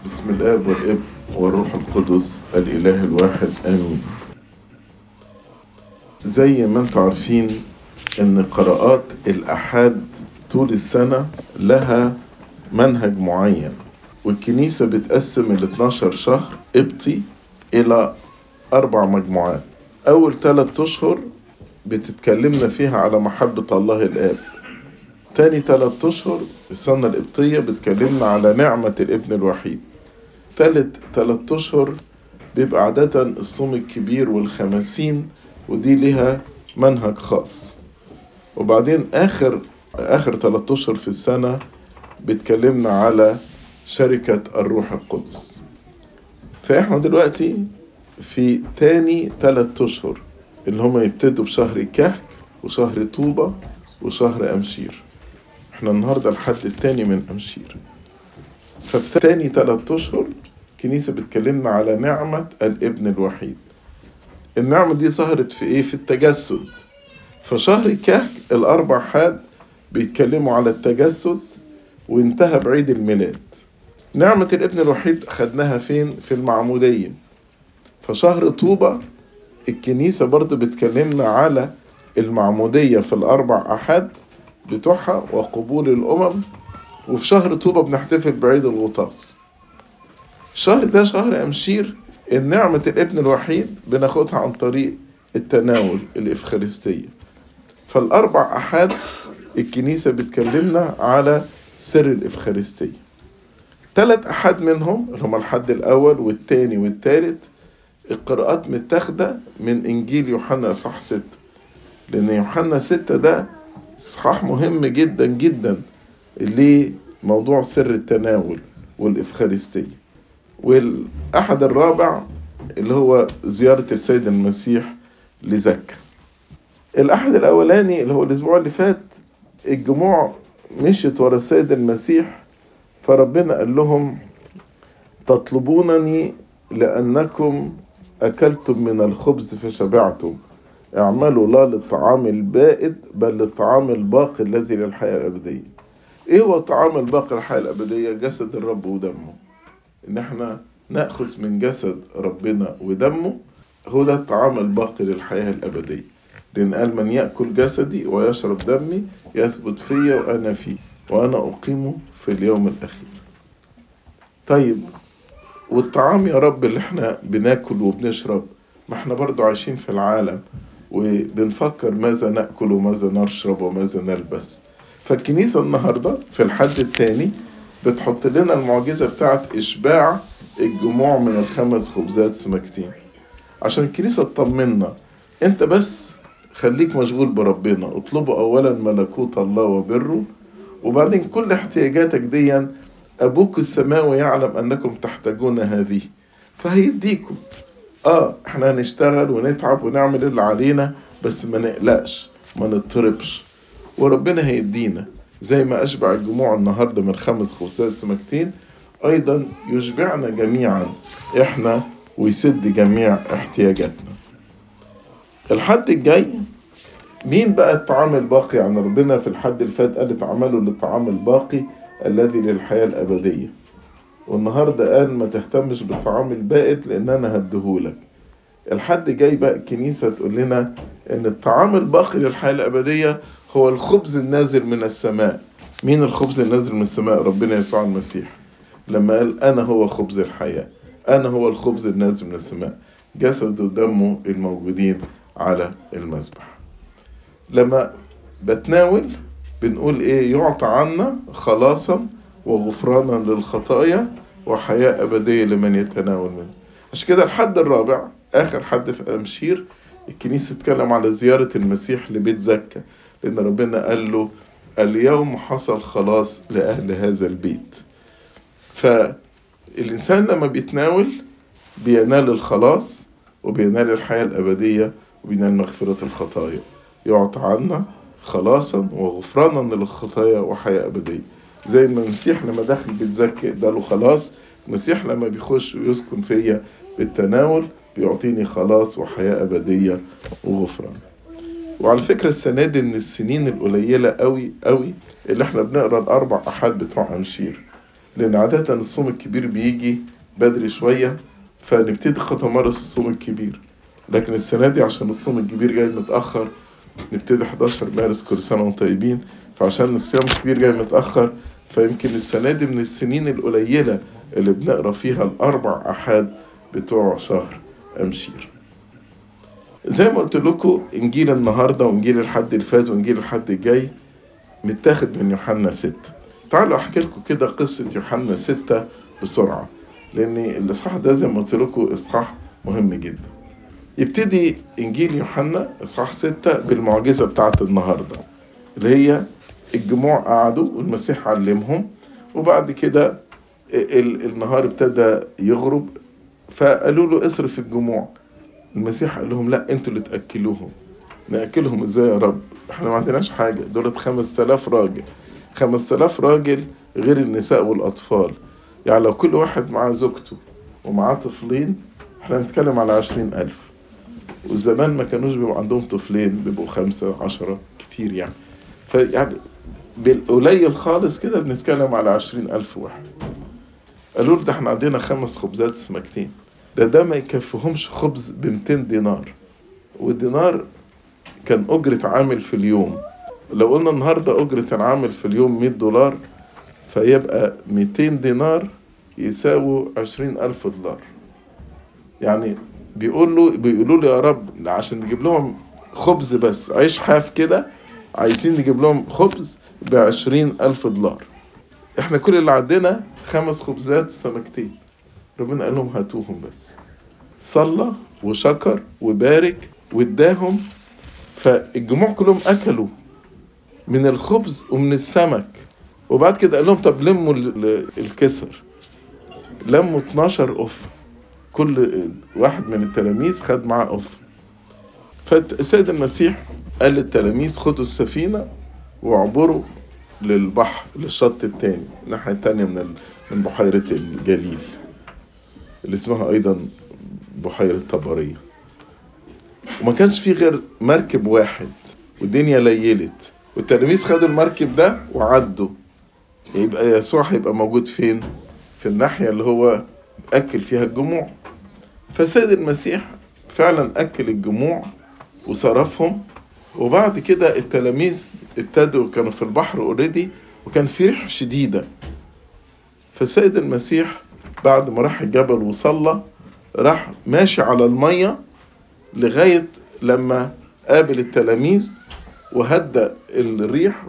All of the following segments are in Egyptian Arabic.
بسم الآب والابن والروح القدس الإله الواحد آمين زي ما انتم عارفين ان قراءات الأحاد طول السنة لها منهج معين والكنيسة بتقسم ال 12 شهر قبطي إلى أربع مجموعات أول ثلاثة أشهر بتتكلمنا فيها على محبة الله الآب تاني ثلاثة أشهر السنة القبطية بتكلمنا على نعمة الابن الوحيد تالت ثلاثة أشهر بيبقى عادة الصوم الكبير والخمسين ودي لها منهج خاص وبعدين آخر آخر ثلاثة أشهر في السنة بتكلمنا على شركة الروح القدس فإحنا دلوقتي في تاني تلات أشهر اللي هما يبتدوا بشهر كهك وشهر طوبة وشهر أمشير احنا النهاردة الحد التاني من أمشير ففي تاني تلات أشهر الكنيسة بتكلمنا على نعمة الابن الوحيد النعمة دي ظهرت في ايه في التجسد فشهر كهك الأربع حاد بيتكلموا على التجسد وانتهى بعيد الميلاد نعمة الابن الوحيد خدناها فين في المعمودية فشهر طوبة الكنيسة برضو بتكلمنا على المعمودية في الأربع أحد بتوعها وقبول الأمم وفي شهر طوبة بنحتفل بعيد الغطاس الشهر ده شهر أمشير النعمة الابن الوحيد بناخدها عن طريق التناول الإفخارستية فالأربع أحد الكنيسة بتكلمنا على سر الإفخارستية ثلاث أحد منهم اللي هم الحد الأول والتاني والتالت القراءات متاخدة من إنجيل يوحنا صح ستة لأن يوحنا ستة ده إصحاح مهم جدا جدا لموضوع سر التناول والإفخارستية والأحد الرابع اللي هو زيارة السيد المسيح لزكا الأحد الأولاني اللي هو الأسبوع اللي فات الجموع مشيت ورا السيد المسيح فربنا قال لهم تطلبونني لأنكم أكلتم من الخبز فشبعتم اعملوا لا للطعام البائد بل للطعام الباقي الذي للحياة الأبدية إيه هو الطعام الباقي للحياة الأبدية جسد الرب ودمه إن إحنا نأخذ من جسد ربنا ودمه هو ده الطعام الباقي للحياة الأبدية لأن قال من يأكل جسدي ويشرب دمي يثبت فيا وأنا فيه وأنا أقيمه في اليوم الأخير طيب والطعام يا رب اللي احنا بناكل وبنشرب ما احنا برضو عايشين في العالم وبنفكر ماذا نأكل وماذا نشرب وماذا نلبس فالكنيسة النهاردة في الحد الثاني بتحط لنا المعجزة بتاعت إشباع الجموع من الخمس خبزات سمكتين عشان الكنيسة تطمنا انت بس خليك مشغول بربنا اطلبوا اولا ملكوت الله وبره وبعدين كل احتياجاتك دي ابوك السماوي يعلم انكم تحتاجون هذه فهيديكم اه احنا هنشتغل ونتعب ونعمل اللي علينا بس ما نقلقش ما نضطربش وربنا هيدينا زي ما اشبع الجموع النهارده من خمس خبزات سمكتين ايضا يشبعنا جميعا احنا ويسد جميع احتياجاتنا الحد الجاي مين بقى الطعام الباقي يعني ربنا في الحد اللي فات قال اتعملوا للطعام الباقي الذي للحياة الأبدية والنهاردة قال ما تهتمش بالطعام البائد لأن أنا هديهولك الحد جاي بقى الكنيسة تقول لنا إن الطعام الباقي للحياة الأبدية هو الخبز النازل من السماء مين الخبز النازل من السماء ربنا يسوع المسيح لما قال أنا هو خبز الحياة أنا هو الخبز النازل من السماء جسد ودمه الموجودين على المذبح لما بتناول بنقول ايه يعطى عنا خلاصا وغفرانا للخطايا وحياة أبدية لمن يتناول منه عشان كده الحد الرابع آخر حد في أمشير الكنيسة تتكلم على زيارة المسيح لبيت زكا لأن ربنا قال له اليوم حصل خلاص لأهل هذا البيت فالإنسان لما بيتناول بينال الخلاص وبينال الحياة الأبدية وبينال مغفرة الخطايا يعطى عنا خلاصا وغفرانا للخطايا وحياة أبدية زي ما المسيح لما دخل بيتزكي اداله خلاص المسيح لما بيخش ويسكن فيا بالتناول بيعطيني خلاص وحياة أبدية وغفران وعلى فكرة السنة دي من السنين القليلة قوي قوي اللي احنا بنقرا الأربع أحاد بتوع أنشير لأن عادة الصوم الكبير بيجي بدري شوية فنبتدي نتمارس الصوم الكبير لكن السنة دي عشان الصوم الكبير جاي متأخر نبتدي 11 مارس كل سنة وانتم طيبين فعشان الصيام الكبير جاي متأخر فيمكن السنة دي من السنين القليلة اللي بنقرا فيها الأربع أحاد بتوع شهر أمشير زي ما قلت لكم إنجيل النهاردة وإنجيل الحد اللي فات وإنجيل الحد الجاي متاخد من يوحنا ستة تعالوا أحكي لكم كده قصة يوحنا ستة بسرعة لأن الإصحاح ده زي ما قلت لكم إصحاح مهم جدا يبتدي إنجيل يوحنا إصحاح ستة بالمعجزة بتاعت النهاردة اللي هي الجموع قعدوا والمسيح علمهم وبعد كده النهار ابتدى يغرب فقالوا له اصرف الجموع المسيح قال لهم لا انتوا اللي تاكلوهم ناكلهم ازاي يا رب احنا ما عندناش حاجه دولت 5000 راجل 5000 راجل غير النساء والاطفال يعني لو كل واحد معاه زوجته ومعاه طفلين احنا بنتكلم على 20000 وزمان ما كانوش بيبقوا عندهم طفلين بيبقوا خمسة عشرة كتير يعني فيعني بالقليل خالص كده بنتكلم على عشرين ألف واحد قالوا ده احنا عندنا خمس خبزات سمكتين ده ده ما يكفيهمش خبز ب 200 دينار والدينار كان أجرة عامل في اليوم لو قلنا النهاردة أجرة العامل في اليوم 100 دولار فيبقى 200 دينار يساووا 20 ألف دولار يعني بيقول له بيقولوا له يا رب عشان نجيب لهم خبز بس عيش حاف كده عايزين نجيب لهم خبز بعشرين ألف دولار احنا كل اللي عندنا خمس خبزات وسمكتين ربنا قال لهم هاتوهم بس صلى وشكر وبارك واداهم فالجموع كلهم اكلوا من الخبز ومن السمك وبعد كده قال لهم طب لموا الكسر لموا 12 قف كل واحد من التلاميذ خد معاه قف فالسيد المسيح قال للتلاميذ خدوا السفينة واعبروا للبحر للشط التاني الناحية التانية من من بحيرة الجليل اللي اسمها أيضا بحيرة طبرية وما كانش في غير مركب واحد والدنيا ليلت والتلاميذ خدوا المركب ده وعدوا يبقى يسوع هيبقى موجود فين؟ في الناحية اللي هو أكل فيها الجموع فسيد المسيح فعلا أكل الجموع وصرفهم وبعد كده التلاميذ ابتدوا كانوا في البحر اوريدي وكان في ريح شديده فسيد المسيح بعد ما راح الجبل وصلى راح ماشي على الميه لغايه لما قابل التلاميذ وهدأ الريح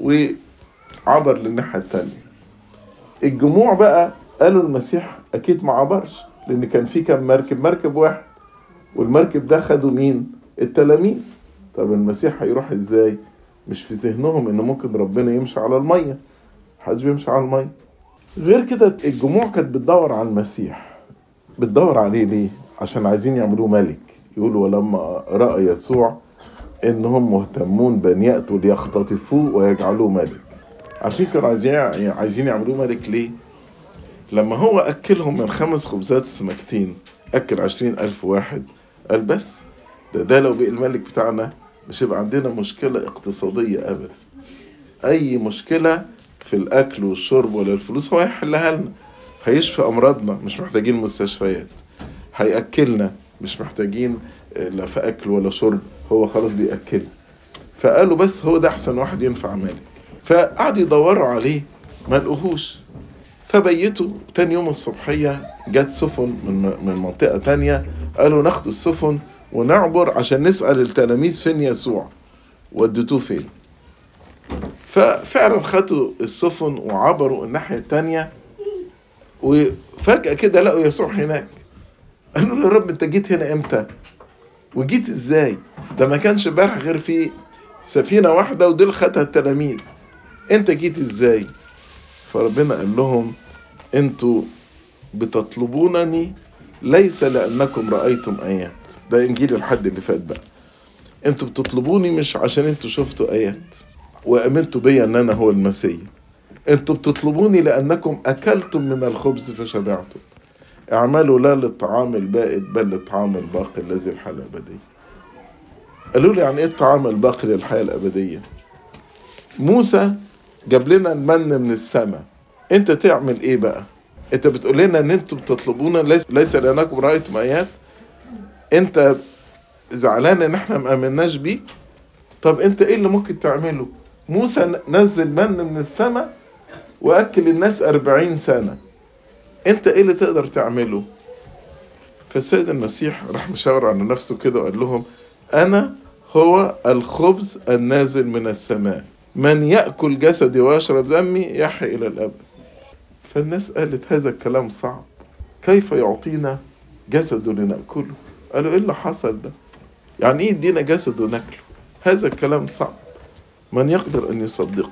وعبر للناحيه التانية الجموع بقى قالوا المسيح اكيد ما عبرش لان كان في كام مركب مركب واحد والمركب ده خدوا مين التلاميذ طب المسيح هيروح ازاي مش في ذهنهم ان ممكن ربنا يمشي على الميه محدش بيمشي على الميه غير كده الجموع كانت بتدور على المسيح بتدور عليه ليه عشان عايزين يعملوه ملك يقولوا ولما راى يسوع انهم مهتمون بان ياتوا ليختطفوه ويجعلوه ملك عارفين كانوا عايزين عايزين يعملوه ملك ليه لما هو اكلهم من خمس خبزات السمكتين اكل عشرين الف واحد قال بس ده, ده لو بقى الملك بتاعنا مش هيبقى عندنا مشكلة اقتصادية أبدا أي مشكلة في الأكل والشرب ولا الفلوس هو هيحلها لنا هيشفي أمراضنا مش محتاجين مستشفيات هيأكلنا مش محتاجين لا في أكل ولا شرب هو خلاص بيأكلنا فقالوا بس هو ده أحسن واحد ينفع ملك فقعدوا يدوروا عليه ما لقوهوش فبيتوا تاني يوم الصبحية جت سفن من من منطقة تانية قالوا ناخدوا السفن ونعبر عشان نسأل التلاميذ فين يسوع وديتوه فين ففعلا خدوا السفن وعبروا الناحية التانية وفجأة كده لقوا يسوع هناك قالوا له يا رب انت جيت هنا امتى وجيت ازاي ده ما كانش امبارح غير في سفينة واحدة ودول خدها التلاميذ انت جيت ازاي فربنا قال لهم انتوا بتطلبونني ليس لأنكم رأيتم آيات ده انجيل الحد اللي فات بقى انتوا بتطلبوني مش عشان انتوا شفتوا ايات وامنتوا بيا ان انا هو المسيح انتوا بتطلبوني لانكم اكلتم من الخبز فشبعتم اعملوا لا للطعام البائد بل للطعام الباقي الذي الحياه الابديه قالوا لي يعني ايه الطعام الباقي للحياه الابديه موسى جاب لنا المن من السماء انت تعمل ايه بقى انت بتقول لنا ان انتم بتطلبون ليس, ليس لانكم رايتم ايات انت زعلان ان احنا ما امناش بيك طب انت ايه اللي ممكن تعمله موسى نزل من من السماء واكل الناس أربعين سنة انت ايه اللي تقدر تعمله فالسيد المسيح راح مشاور على نفسه كده وقال لهم انا هو الخبز النازل من السماء من يأكل جسدي ويشرب دمي يحيى إلى الأبد فالناس قالت هذا الكلام صعب كيف يعطينا جسده لنأكله قالوا إيه اللي حصل ده يعني إيه يدينا جسد وناكله هذا الكلام صعب من يقدر أن يصدقه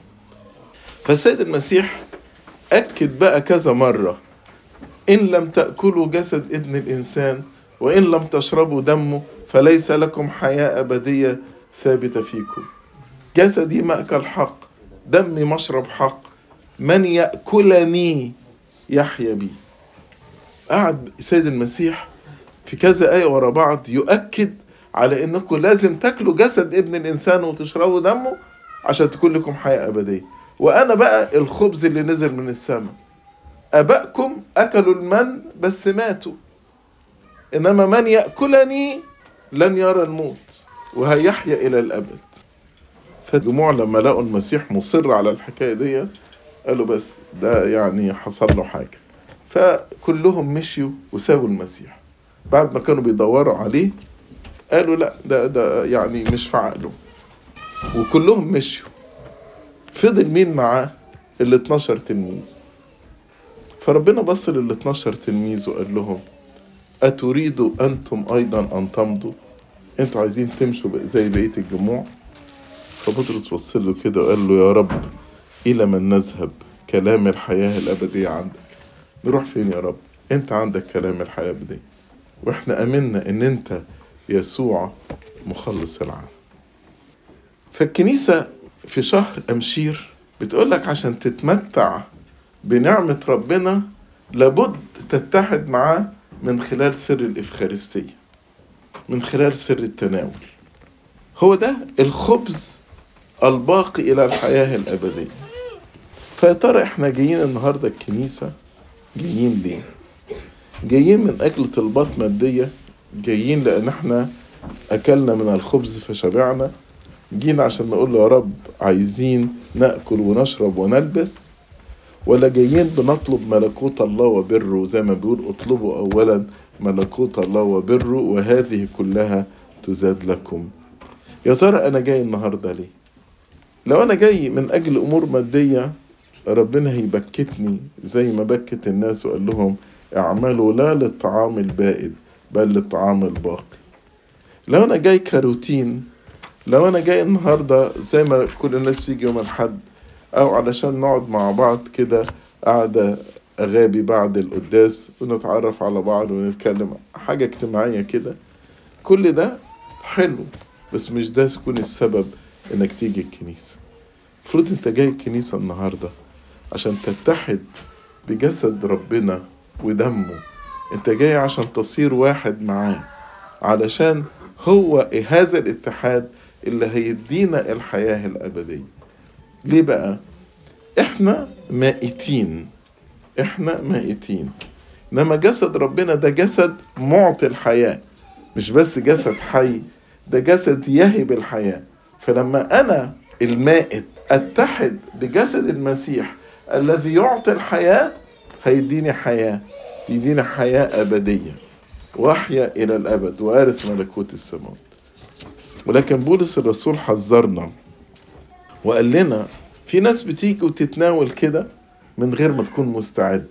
فالسيد المسيح أكد بقى كذا مرة إن لم تأكلوا جسد ابن الإنسان وإن لم تشربوا دمه فليس لكم حياة أبدية ثابتة فيكم جسدي مأكل حق دمي مشرب حق من يأكلني يحيا بي قعد سيد المسيح في كذا آية ورا بعض يؤكد على انكم لازم تاكلوا جسد ابن الانسان وتشربوا دمه عشان تكون لكم حياة ابدية وانا بقى الخبز اللي نزل من السماء ابائكم اكلوا المن بس ماتوا انما من ياكلني لن يرى الموت وهيحيا الى الابد فالجموع لما لقوا المسيح مصر على الحكايه دي قالوا بس ده يعني حصل له حاجه فكلهم مشيوا وسابوا المسيح بعد ما كانوا بيدوروا عليه قالوا لا ده ده يعني مش في عقله وكلهم مشيوا فضل مين معاه ال 12 تلميذ فربنا بص لل 12 تلميذ وقال لهم أتريدوا أنتم أيضا أن تمضوا أنتوا عايزين تمشوا زي بقية الجموع فبطرس بص له كده وقال له يا رب إلى من نذهب كلام الحياة الأبدية عندك نروح فين يا رب أنت عندك كلام الحياة الأبدية وإحنا أمنا إن أنت يسوع مخلص العالم فالكنيسة في شهر أمشير بتقولك عشان تتمتع بنعمة ربنا لابد تتحد معاه من خلال سر الإفخارستية من خلال سر التناول هو ده الخبز الباقي إلى الحياة الأبدية فيا ترى احنا جايين النهاردة الكنيسة جايين ليه؟ جايين من أجل طلبات مادية جايين لأن احنا أكلنا من الخبز فشبعنا جينا عشان نقول له يا رب عايزين ناكل ونشرب ونلبس ولا جايين بنطلب ملكوت الله وبره زي ما بيقول اطلبوا اولا ملكوت الله وبره وهذه كلها تزاد لكم يا ترى انا جاي النهارده ليه لو انا جاي من اجل امور ماديه ربنا هيبكتني زي ما بكت الناس وقال لهم اعملوا لا للطعام البائد بل للطعام الباقي لو انا جاي كروتين لو انا جاي النهارده زي ما كل الناس تيجي يوم الاحد او علشان نقعد مع بعض كده قعده اغابي بعد القداس ونتعرف على بعض ونتكلم حاجه اجتماعيه كده كل ده حلو بس مش ده يكون السبب انك تيجي الكنيسه المفروض انت جاي الكنيسه النهارده عشان تتحد بجسد ربنا ودمه انت جاي عشان تصير واحد معاه علشان هو هذا الاتحاد اللي هيدينا الحياة الأبدية ليه بقى احنا مائتين احنا مائتين انما جسد ربنا ده جسد معطي الحياة مش بس جسد حي ده جسد يهب الحياة فلما انا المائت اتحد بجسد المسيح الذي يعطي الحياة هيديني حياة يديني حياة أبدية واحيا إلى الأبد وارث ملكوت السماوات ولكن بولس الرسول حذرنا وقال لنا في ناس بتيجي وتتناول كده من غير ما تكون مستعد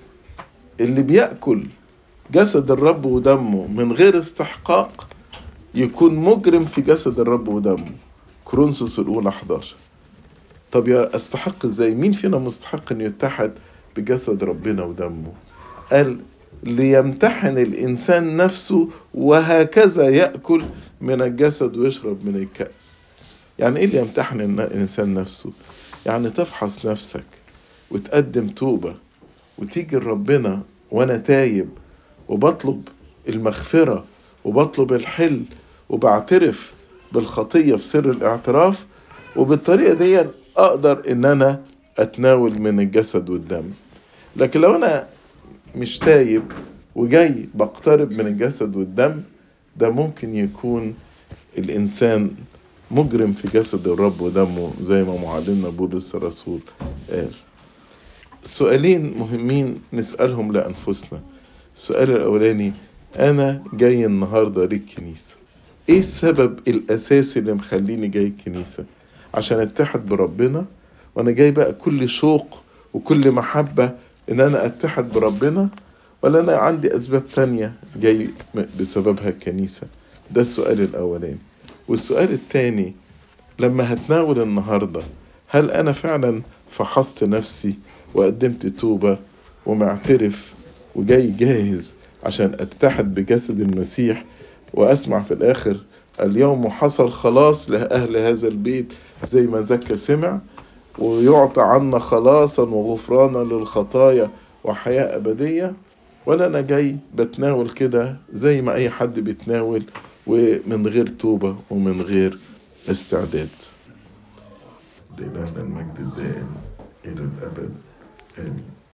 اللي بيأكل جسد الرب ودمه من غير استحقاق يكون مجرم في جسد الرب ودمه كورنثوس الأولى 11 طب يا استحق ازاي مين فينا مستحق انه يتحد بجسد ربنا ودمه قال ليمتحن الإنسان نفسه وهكذا يأكل من الجسد ويشرب من الكأس يعني إيه اللي يمتحن الإنسان نفسه يعني تفحص نفسك وتقدم توبة وتيجي لربنا وأنا تايب وبطلب المغفرة وبطلب الحل وبعترف بالخطية في سر الاعتراف وبالطريقة دي أقدر إن أنا اتناول من الجسد والدم لكن لو انا مش تايب وجاي بقترب من الجسد والدم ده ممكن يكون الانسان مجرم في جسد الرب ودمه زي ما معلمنا بولس الرسول قال سؤالين مهمين نسألهم لأنفسنا السؤال الأولاني أنا جاي النهاردة للكنيسة إيه السبب الأساسي اللي مخليني جاي الكنيسة عشان أتحد بربنا وأنا جاي بقى كل شوق وكل محبة إن أنا أتحد بربنا ولا أنا عندي أسباب تانية جاي بسببها الكنيسة ده السؤال الأولاني والسؤال الثاني لما هتناول النهاردة هل أنا فعلا فحصت نفسي وقدمت توبة ومعترف وجاي جاهز عشان أتحد بجسد المسيح وأسمع في الآخر اليوم حصل خلاص لأهل هذا البيت زي ما زكى سمع ويعطى عنا خلاصا وغفرانا للخطايا وحياة أبدية ولا أنا جاي بتناول كده زي ما أي حد بيتناول ومن غير توبة ومن غير استعداد لإلهنا المجد الدائم إلى الأبد آمين